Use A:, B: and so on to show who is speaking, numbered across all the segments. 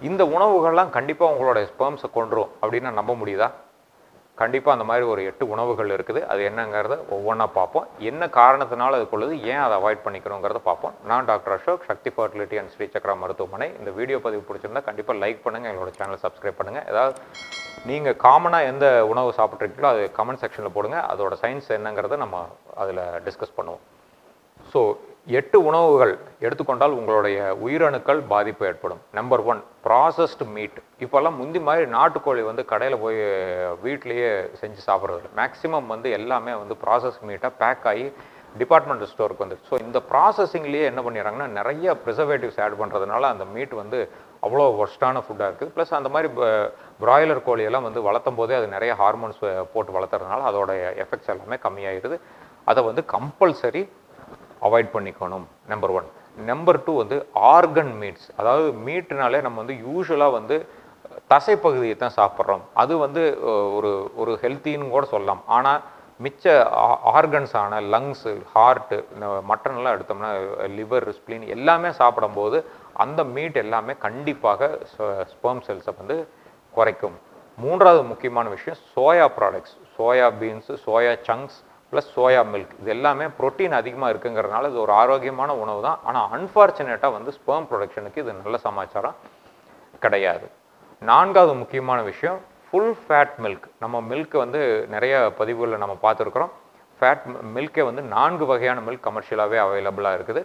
A: இந்த உணவுகள்லாம் கண்டிப்பாக உங்களோட ஸ்பெர்ம்ஸை கொண்டுரும் அப்படின்னு நம்ப முடியுதா கண்டிப்பாக அந்த மாதிரி ஒரு எட்டு உணவுகள் இருக்குது அது என்னங்கிறத ஒவ்வொன்றா பார்ப்போம் என்ன காரணத்தினால அது கொள்ளுது ஏன் அதை அவாய்ட் பண்ணிக்கணுங்கிறத பார்ப்போம் நான் doctor Ashok Sakthi fertility and Sri Chakra மருத்துவமனை இந்த வீடியோ பதிவு பிடிச்சிருந்தா கண்டிப்பாக லைக் பண்ணுங்கள் எங்களோட சேனல் சப்ஸ்கிரைப் பண்ணுங்கள் ஏதாவது நீங்கள் காமனாக எந்த உணவு சாப்பிட்ருக்கீங்களோ அது கமெண்ட் செக்ஷனில் போடுங்க அதோட சயின்ஸ் என்னங்கிறத நம்ம அதில் டிஸ்கஸ் பண்ணுவோம் ஸோ எட்டு உணவுகள் எடுத்துக்கொண்டால் உங்களுடைய உயிரணுக்கள் பாதிப்பு ஏற்படும் நம்பர் ஒன் ப்ராசஸ்டு மீட் இப்போல்லாம் முந்தி மாதிரி நாட்டுக்கோழி வந்து கடையில் போய் வீட்லேயே செஞ்சு சாப்பிட்றது இல்லை மேக்ஸிமம் வந்து எல்லாமே வந்து ப்ராசஸ் மீட்டாக பேக் ஆகி டிபார்ட்மெண்டல் ஸ்டோருக்கு வந்து ஸோ இந்த ப்ராசஸிங்லேயே என்ன பண்ணிடுறாங்கன்னா நிறைய ப்ரிசர்வேட்டிவ்ஸ் ஆட் பண்ணுறதுனால அந்த மீட் வந்து அவ்வளோ ஒர்ஸ்டான ஃபுட்டாக இருக்குது ப்ளஸ் அந்த மாதிரி பிராய்லர் கோழியெல்லாம் வந்து வளர்த்தும் போதே அது நிறைய ஹார்மோன்ஸ் போட்டு வளர்த்துறதுனால அதோட எஃபெக்ட்ஸ் எல்லாமே கம்மியாயிருது அதை வந்து கம்பல்சரி அவாய்ட் பண்ணிக்கணும் நம்பர் ஒன் நம்பர் டூ வந்து ஆர்கன் மீட்ஸ் அதாவது மீட்னாலே நம்ம வந்து யூஸ்வலாக வந்து தசைப்பகுதியை தான் சாப்பிட்றோம் அது வந்து அஹ், ஒரு ஒரு ஹெல்த்தின்னு கூட சொல்லலாம் ஆனால் மிச்ச ஆர்கன்ஸ் ஆன லங்ஸு ஹார்ட்டு மட்டன்லாம் எடுத்தோம்னா லிவர் ஸ்ப்ளீன் எல்லாமே சாப்பிடும்போது அந்த மீட் எல்லாமே கண்டிப்பாக ஸ்பெர்ம் செல்ஸை வந்து குறைக்கும் மூன்றாவது முக்கியமான விஷயம் soya products soya beans soya chunks plus soya milk இது எல்லாமே புரோட்டீன் அதிகமாக இருக்குங்கிறதுனால இது ஒரு ஆரோக்கியமான உணவு தான் ஆனால் அன்ஃபார்ச்சுனேட்டாக வந்து ஸ்பெர்ம் ப்ரொடக்ஷனுக்கு இது நல்ல சமாச்சாரம் கிடையாது நான்காவது முக்கியமான விஷயம் ஃபுல் ஃபேட் மில்க் நம்ம மில்க் வந்து நிறைய பதிவுகளில் நம்ம பார்த்துருக்குறோம் ஃபேட் மில்கே வந்து நான்கு வகையான மில்க் கமர்ஷியலாகவே அவைலபிளாக இருக்குது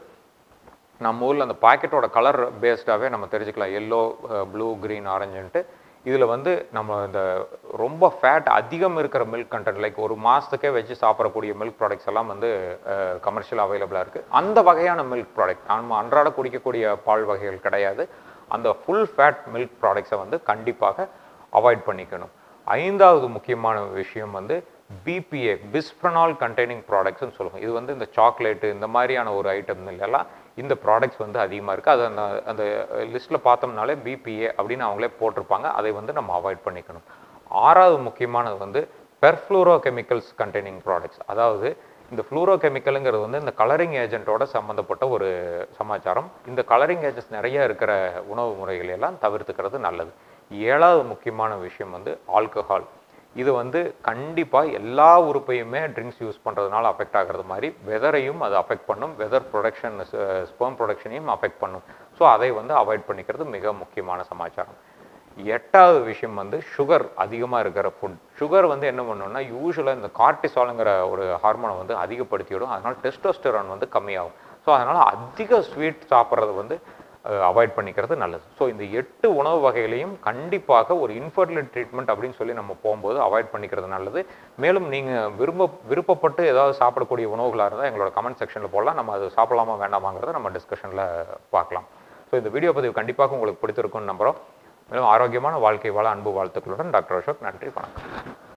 A: நம்ம ஊரில் அந்த பாக்கெட்டோட கலர் பேஸ்டாகவே நம்ம தெரிஞ்சுக்கலாம் எல்லோ ப்ளூ க்ரீன் ஆரஞ்சுன்ட்டு இதில் வந்து நம்ம இந்த ரொம்ப ஃபேட் அதிகம் இருக்கிற மில்க் கண்டென்ட் லைக் ஒரு மாதத்துக்கே வச்சு சாப்பிடக்கூடிய மில்க் ப்ராடக்ட்ஸ் எல்லாம் வந்து கமர்ஷியல் அவைலபிளாக இருக்குது அந்த வகையான மில்க் ப்ராடக்ட் நம்ம அன்றாட குடிக்கக்கூடிய பால் வகைகள் கிடையாது அந்த ஃபுல் ஃபேட் மில்க் ப்ராடக்ட்ஸை வந்து கண்டிப்பாக அவாய்ட் பண்ணிக்கணும் ஐந்தாவது முக்கியமான விஷயம் வந்து பிபிஏ பிஸ்ப்ரனால் கண்டெய்னிங் ப்ராடக்ட்ஸ்னு சொல்லுவோம் இது வந்து இந்த சாக்லேட்டு இந்த மாதிரியான ஒரு ஐட்டம் எல்லாம் இந்த ப்ராடக்ட்ஸ் வந்து அதிகமாக இருக்குது அது அந்த அந்த லிஸ்ட்டில் பார்த்தோம்னாலே பிபிஏ அப்படின்னு அவங்களே போட்டிருப்பாங்க அதை வந்து நம்ம அவாய்ட் பண்ணிக்கணும் ஆறாவது முக்கியமானது வந்து பெர்ஃப்ளூரோ கெமிக்கல்ஸ் கண்டெய்னிங் ப்ராடக்ட்ஸ் அதாவது இந்த ஃப்ளூரோ கெமிக்கலுங்கிறது வந்து இந்த கலரிங் ஏஜென்ட்டோட சம்மந்தப்பட்ட ஒரு சமாச்சாரம் இந்த கலரிங் ஏஜென்ட்ஸ் நிறைய இருக்கிற உணவு முறைகளை எல்லாம் தவிர்த்துக்கிறது நல்லது ஏழாவது முக்கியமான விஷயம் வந்து ஆல்கஹால் இது வந்து கண்டிப்பாக எல்லா உறுப்பையுமே ட்ரிங்க்ஸ் யூஸ் பண்ணுறதுனால அஃபெக்ட் ஆகிறது மாதிரி வெதரையும் அது அஃபெக்ட் பண்ணும் வெதர் ப்ரொடக்ஷன் ஸ்பெர்ம் ப்ரொடக்ஷனையும் அஃபெக்ட் பண்ணும் ஸோ அதை வந்து அவாய்ட் பண்ணிக்கிறது மிக முக்கியமான சமாச்சாரம் எட்டாவது விஷயம் வந்து சுகர் அதிகமாக இருக்கிற ஃபுட் சுகர் வந்து என்ன பண்ணணும்னா யூஸ்வலாக இந்த கார்டிசாலுங்கிற ஒரு ஹார்மோனை வந்து அதிகப்படுத்திவிடும் அதனால் டெஸ்டோஸ்டெரான் வந்து கம்மியாகும் ஸோ அதனால் அதிக ஸ்வீட் சாப்பிட்றது வந்து அவாய்ட் பண்ணிக்கிறது நல்லது ஸோ இந்த எட்டு உணவு வகைகளையும் கண்டிப்பாக ஒரு இன்ஃபர்டிலிட்டி ட்ரீட்மெண்ட் அப்படின்னு சொல்லி நம்ம போகும்போது அவாய்ட் பண்ணிக்கிறது நல்லது மேலும் நீங்கள் விரும்ப விருப்பப்பட்டு ஏதாவது சாப்பிடக்கூடிய உணவுகளாக இருந்தால் எங்களோட கமெண்ட் செக்ஷனில் போடலாம் நம்ம அது சாப்பிடலாமா வேண்டாமாங்கிறத நம்ம டிஸ்கஷனில் பார்க்கலாம் ஸோ இந்த வீடியோ பதிவு கண்டிப்பாக உங்களுக்கு பிடித்திருக்கும்னு நம்புகிறோம் மேலும் ஆரோக்கியமான வாழ்க்கை வாழ அன்பு வாழ்த்துக்களுடன் டாக்டர் அசோக் நன்றி வணக்கம்